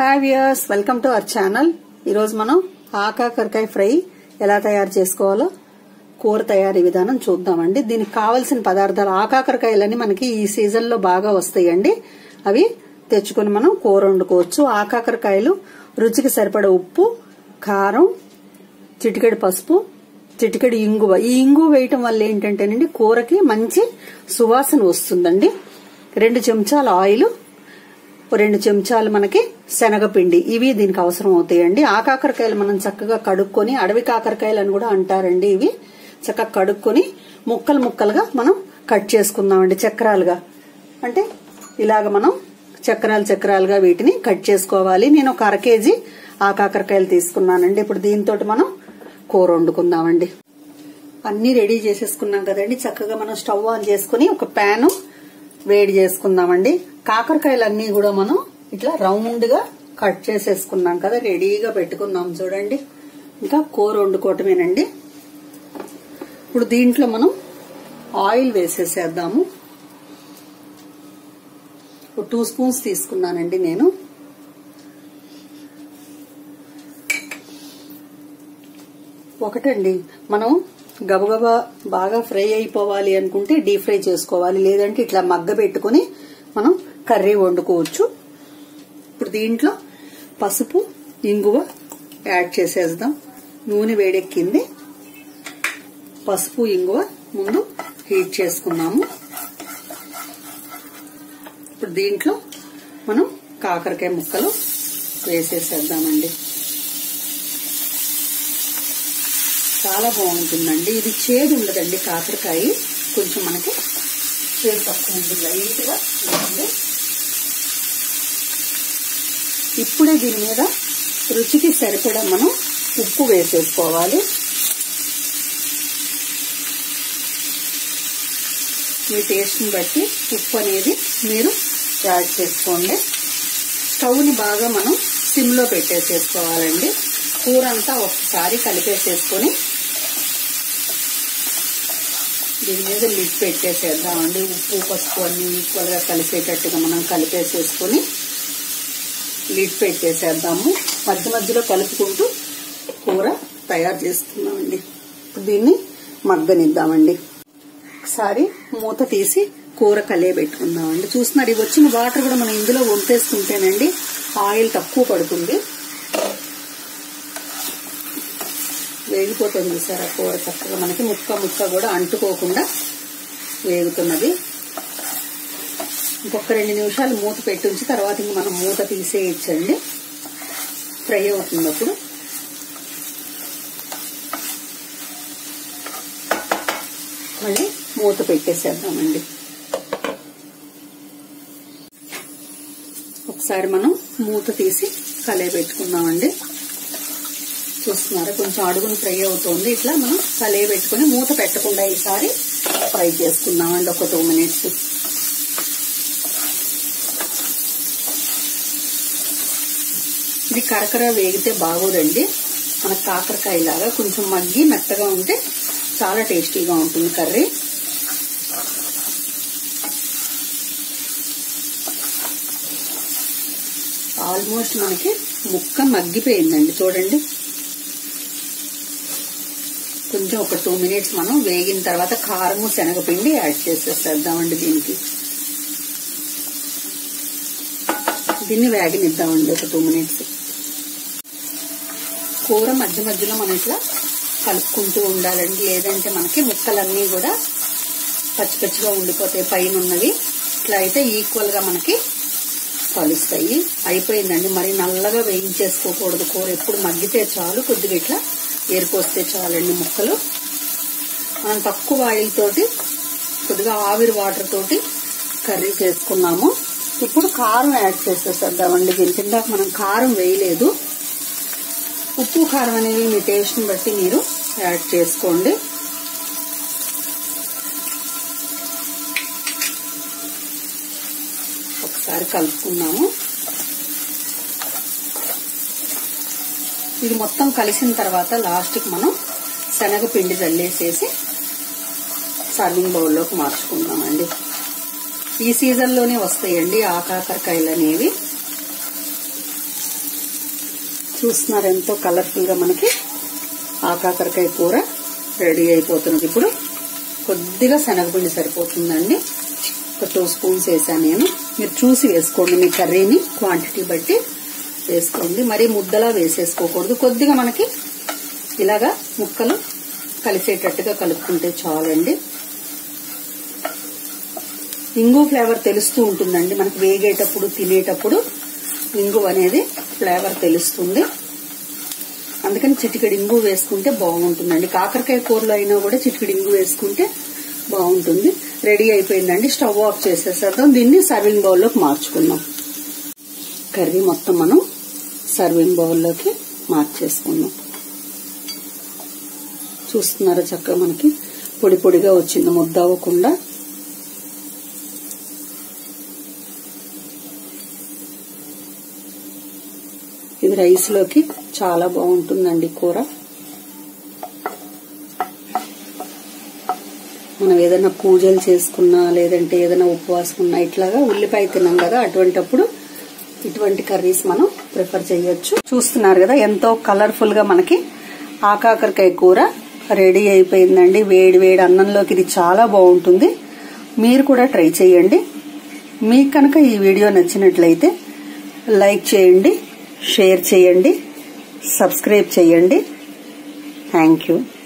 hi viewers welcome to our channel ఈరోజు మనం ఆకాకరకాయ fry ఎలా తయారు చేసుకోవాలో కూర తయారీ విధానం చూద్దామండి దీనికి కావలసిన పదార్థాలు ఆకాకరకాయలన్నీ మనకి ఈ సీజన్ లో బాగా వస్తాయండి అవి తెచ్చుకొని మనం కూర వండుకోవచ్చు ఆకాకరకాయలు రుచికి సరిపడ ఉప్పు కారం చిటికెడు పసుపు చిటికెడు ఇంగువ ఈ ఇంగువ వేయటం వల్ల ఏంటంటేనండి కూరకి మంచి సువాసన వస్తుందండి రెండు చెంచాల ఆయిల్ రెండు చెంచాలు మనకి శనగపిండి ఇవి దీనికి అవసరం అవుతాయండి ఆ కాకరకాయలు మనం చక్కగా కడుక్కొని అడవి కాకరకాయలు అని కూడా అంటారండి ఇవి చక్కగా కడుక్కొని ముక్కలు ముక్కలుగా మనం కట్ చేసుకుందామండి చక్రాలుగా అంటే ఇలాగ మనం చక్రాలు చక్రాలుగా వీటిని కట్ చేసుకోవాలి నేను ఒక అర కేజీ ఆ కాకరకాయలు తీసుకున్నానండి ఇప్పుడు దీంతో మనం కూర వండుకుందామండి అన్ని రెడీ చేసేసుకున్నాం కదండి చక్కగా మనం స్టవ్ ఆన్ చేసుకుని ఒక ప్యాను వేడి చేసుకుందామండి కాకరకాయలన్నీ కూడా మనం ఇట్లా రౌండ్ గా కట్ చేసేసుకున్నాం కదా రెడీగా పెట్టుకున్నాం చూడండి ఇంకా కూర వండుకోవటమేనండి ఇప్పుడు దీంట్లో మనం ఆయిల్ వేసేసేద్దాము ఒక టూ స్పూన్స్ తీసుకున్నానండి నేను ఒకటండి మనం గబగబా బాగా ఫ్రై అయిపోవాలి అనుకుంటే డీప్ ఫ్రై చేసుకోవాలి లేదంటే ఇట్లా మగ్గ పెట్టుకుని మనం కర్రీ వండుకోవచ్చు ఇప్పుడు దీంట్లో పసుపు ఇంగువ యాడ్ చేసేద్దాం నూనె వేడెక్కింది పసుపు ఇంగువ ముందు హీట్ చేసుకున్నాము ఇప్పుడు దీంట్లో మనం కాకరకాయ ముక్కలు వేసేసేద్దామండి చాలా బాగుంటుందండి ఇది చేదు ఉండదండి కాకరకాయ కొంచెం మనకి చేదు తక్కువ ఉంటుంది లైట్ గా ఉంటుంది ఇప్పుడే దీని మీద రుచికి సరిపడా మనం ఉప్పు వేసేసుకోవాలి మీ టేస్ట్ని బట్టి ఉప్పు అనేది మీరు యాడ్ చేసుకోండి స్టవ్ని బాగా మనం సిమ్లో పెట్టేసేసుకోవాలండి కూర అంతా ఒకసారి కలిపేసేసుకొని దీని మీద లిడ్ పెట్టేసేద్దామండి ఉప్పు పసుపు అన్ని ఈక్వల్ గా కలిసేటట్టుగా మనం కలిపేసేసుకొని లిడ్ పెట్టేసేద్దాము మధ్య మధ్యలో కలుపుకుంటూ కూర తయారు చేసుకున్నామండి దీన్ని మగ్గనిద్దామండి ఒకసారి మూత తీసి కూర కలియ పెట్టుకుందామండి చూస్తున్నారు ఇవి వచ్చిన వాటర్ కూడా మనం ఇందులో వంపేసుకుంటేనండి ఆయిల్ తక్కువ పడుతుంది వేగిపోతుంది సార్ ఆ కూర చక్కగా మనకి ముక్క ముక్క కూడా అంటుకోకుండా వేగుతున్నది ఇంకొక రెండు నిమిషాలు మూత పెట్టి ఉంచి తర్వాత ఇంక మనం మూత తీసేయచ్చండి ఫ్రై అవుతుంది అప్పుడు మళ్ళీ మూత పెట్టేసేద్దామండి ఒకసారి మనం మూత తీసి కలే పెట్టుకుందామండి చూస్తున్నారా కొంచెం అడుగును ఫ్రై అవుతుంది ఇట్లా మనం కలే పెట్టుకుని మూత పెట్టకుండా ఈసారి ఫ్రై చేసుకుందామండి ఒక టూ మినిట్స్ ఇది కరకర వేగితే బాగోదండి మన కాకరకాయ లాగా కొంచెం మగ్గి మెత్తగా ఉంటే చాలా టేస్టీగా ఉంటుంది కర్రీ ఆల్మోస్ట్ మనకి ముక్క మగ్గిపోయిందండి చూడండి కొంచెం ఒక టూ మినిట్స్ మనం వేగిన తర్వాత కారము శనగపిండి యాడ్ చేసేసేద్దామండి దీనికి దీన్ని వేగనిద్దామండి ఒక టూ మినిట్స్ కూర మధ్య మధ్యలో మనం ఇట్లా కలుపుకుంటూ ఉండాలండి లేదంటే మనకి ముక్కలన్నీ కూడా పచ్చి పచ్చిగా ఉండిపోతాయి పైన ఉన్నవి ఇట్లా అయితే ఈక్వల్ గా మనకి కలుస్తాయి అయిపోయిందండి మరి నల్లగా వేయించేసుకోకూడదు కూర ఎప్పుడు మగ్గితే చాలు కొద్దిగా ఇట్లా ఏరిపోస్తే చాలండి ముక్కలు మనం తక్కువ ఆయిల్ తోటి కొద్దిగా ఆవిరి వాటర్ తోటి కర్రీ చేసుకున్నాము ఇప్పుడు కారం యాడ్ చేసేసేద్దామండి దీని కింద మనం కారం వేయలేదు ఉప్పు కారం అనేవి మీ టేస్ట్ని బట్టి మీరు యాడ్ చేసుకోండి ఒకసారి కలుపుకున్నాము ఇది మొత్తం కలిసిన తర్వాత లాస్ట్కి మనం శనగపిండి జల్లేసేసి సర్వింగ్ బౌల్లోకి మార్చుకుందామండి ఈ సీజన్లోనే వస్తాయండి ఆ కాకరకాయలు అనేవి చూస్తున్నారు ఎంతో కలర్ఫుల్ గా మనకి ఆకాకరకాయ కూర రెడీ అయిపోతున్నది ఇప్పుడు కొద్దిగా శనగపిండి సరిపోతుందండి ఒక టూ స్పూన్స్ వేసాను నేను మీరు చూసి వేసుకోండి మీ కర్రీని క్వాంటిటీ బట్టి వేసుకోండి మరి ముద్దలా వేసేసుకోకూడదు కొద్దిగా మనకి ఇలాగా ముక్కలు కలిసేటట్టుగా కలుపుకుంటే చాలండి ఇంగు ఫ్లేవర్ తెలుస్తూ ఉంటుందండి మనకి వేగేటప్పుడు తినేటప్పుడు ఇంగు అనేది ఫ్లేవర్ తెలుస్తుంది అందుకని చిటికెడు ఇంగు వేసుకుంటే బాగుంటుందండి కాకరకాయ కూరలో అయినా కూడా చిటికెడు ఇంగు వేసుకుంటే బాగుంటుంది రెడీ అయిపోయిందండి స్టవ్ ఆఫ్ చేసేసేద్దాం దీన్ని సర్వింగ్ బౌల్లోకి మార్చుకుందాం కర్రీ మొత్తం మనం సర్వింగ్ బౌల్లోకి మార్చేసుకుందాం చూస్తున్నారా చక్కగా మనకి పొడి పొడిగా వచ్చింది ముద్ద అవ్వకుండా ఇది రైస్ లోకి చాలా బాగుంటుందండి కూర మనం ఏదైనా పూజలు చేసుకున్నా లేదంటే ఏదైనా ఉపవాసం ఉన్నా ఇట్లాగా ఉల్లిపాయ తిన్నాం కదా అటువంటప్పుడు ఇటువంటి కర్రీస్ మనం ప్రిఫర్ చేయొచ్చు చూస్తున్నారు కదా ఎంతో కలర్ఫుల్ గా మనకి ఆకాకరకాయ కూర రెడీ అయిపోయిందండి వేడి వేడి అన్నంలోకి ఇది చాలా బాగుంటుంది మీరు కూడా ట్రై చేయండి మీకు కనుక ఈ వీడియో నచ్చినట్లయితే లైక్ చేయండి షేర్ చేయండి సబ్స్క్రైబ్ చేయండి థ్యాంక్ యూ